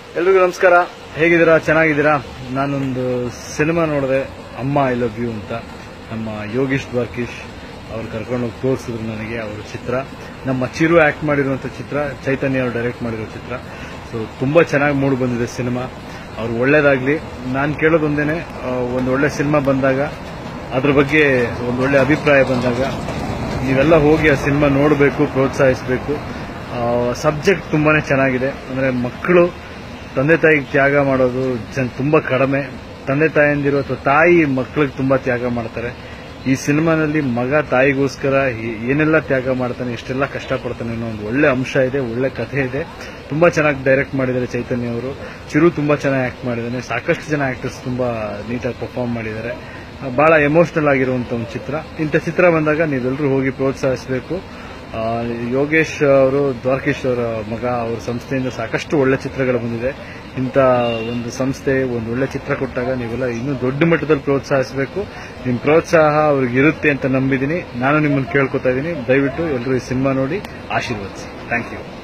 ಎಲ್ರಿಗೂ ನಮಸ್ಕಾರ ಹೇಗಿದ್ದೀರಾ ಚೆನ್ನಾಗಿದ್ದೀರಾ ನಾನೊಂದು ಸಿನಿಮಾ ನೋಡಿದೆ ಅಮ್ಮ ಐ ಲವ್ ಯು ಅಂತ ನಮ್ಮ ಯೋಗೀಶ್ ದ್ವಾರ್ಕೀಶ್ ಅವ್ರು ಕರ್ಕೊಂಡೋಗಿ ತೋರಿಸಿದ್ರು ನನಗೆ ಅವರ ಚಿತ್ರ ನಮ್ಮ ಚಿರು ಆಕ್ಟ್ ಮಾಡಿರುವಂಥ ಚಿತ್ರ ಚೈತನ್ಯ ಅವರು ಡೈರೆಕ್ಟ್ ಮಾಡಿರೋ ಚಿತ್ರ ಸೊ ತುಂಬ ಚೆನ್ನಾಗಿ ಮೂಡಿ ಬಂದಿದೆ ಸಿನಿಮಾ ಅವ್ರು ಒಳ್ಳೇದಾಗ್ಲಿ ನಾನು ಕೇಳೋದೊಂದೇನೆ ಆ, ಒಂದು ಒಳ್ಳೆ ಸಿನಿಮಾ ಬಂದಾಗ ಅದ್ರ ಬಗ್ಗೆ ಒಂದು ಒಳ್ಳೆ ಅಭಿಪ್ರಾಯ ಬಂದಾಗ ನೀವೆಲ್ಲ ಹೋಗಿ ಆ ಸಿನಿಮಾ ನೋಡಬೇಕು ಪ್ರೋತ್ಸಾಹಿಸಬೇಕು ಸಬ್ಜೆಕ್ಟ್ ತುಂಬಾನೇ ಚೆನ್ನಾಗಿದೆ ಅಂದ್ರೆ ಮಕ್ಕಳು ತಂದೆ ತಾಯಿಗೆ ತ್ಯಾಗ ಮಾಡೋದು ಜನ್ ತುಂಬಾ ಕಡಿಮೆ ತಂದೆ ತಾಯಂದಿರು ಅಥವಾ ತಾಯಿ ಮಕ್ಕಳಿಗೆ ತುಂಬಾ ತ್ಯಾಗ ಮಾಡ್ತಾರೆ ಈ ಸಿನಿಮಾನಲ್ಲಿ ಮಗ ತಾಯಿಗೋಸ್ಕರ ಏ- ಏನೆಲ್ಲ ತ್ಯಾಗ ಮಾಡ್ತಾನೆ ಎಷ್ಟೆಲ್ಲ ಕಷ್ಟಪಡ್ತಾನೆ ಅನ್ನೋ ಒಂದು ಒಳ್ಳೆ ಅಂಶ ಇದೆ ಒಳ್ಳೆ ಕಥೆ ಇದೆ ತುಂಬಾ ಚೆನ್ನಾಗಿ ಡೈರೆಕ್ಟ್ ಮಾಡಿದ್ದಾರೆ ಚೈತನ್ಯ ಅವರು ಚಿರು ತುಂಬಾ ಚೆನ್ನಾಗಿ ಆಕ್ಟ್ ಮಾಡಿದ್ದಾನೆ ಸಾಕಷ್ಟು ಜನ ಆಕ್ಟರ್ಸ್ ತುಂಬಾ ನೀಟಾಗಿ ಪರ್ಫಾರ್ಮ್ ಮಾಡಿದ್ದಾರೆ ಬಹಳ ಎಮೋಷನಲ್ ಆಗಿರುವಂತ ಒಂದು ಚಿತ್ರ ಇಂಥ ಚಿತ್ರ ಬಂದಾಗ ನೀವೆಲ್ಲರೂ ಹೋಗಿ ಪ್ರೋತ್ಸಾಹಿಸಬೇಕು ಆ, ಯೋಗೇಶ್ ಅವರು ದ್ವಾರಕೀಶ್ ಅವರ ಮಗ ಅವರ ಸಂಸ್ಥೆಯಿಂದ ಸಾಕಷ್ಟು ಒಳ್ಳೆ ಚಿತ್ರಗಳು ಬಂದಿದೆ ಇಂಥ ಒಂದು ಸಂಸ್ಥೆ ಒಂದು ಒಳ್ಳೆ ಚಿತ್ರ ಕೊಟ್ಟಾಗ ನೀವೆಲ್ಲ ಇನ್ನೂ ದೊಡ್ಡ ಮಟ್ಟದಲ್ಲಿ ಪ್ರೋತ್ಸಾಹಿಸಬೇಕು ನಿಮ್ಮ ಪ್ರೋತ್ಸಾಹ ಅವ್ರಿಗೆ ಇರುತ್ತೆ ಅಂತ ನಂಬಿದ್ದೀನಿ ನಾನು ನಿಮ್ಮನ್ನು ಕೇಳ್ಕೊತಾ ಇದ್ದೀನಿ ದಯವಿಟ್ಟು ಎಲ್ಲರೂ ಈ ಸಿನಿಮಾ ನೋಡಿ ಆಶೀರ್ವದಿಸಿ ಥ್ಯಾಂಕ್ ಯು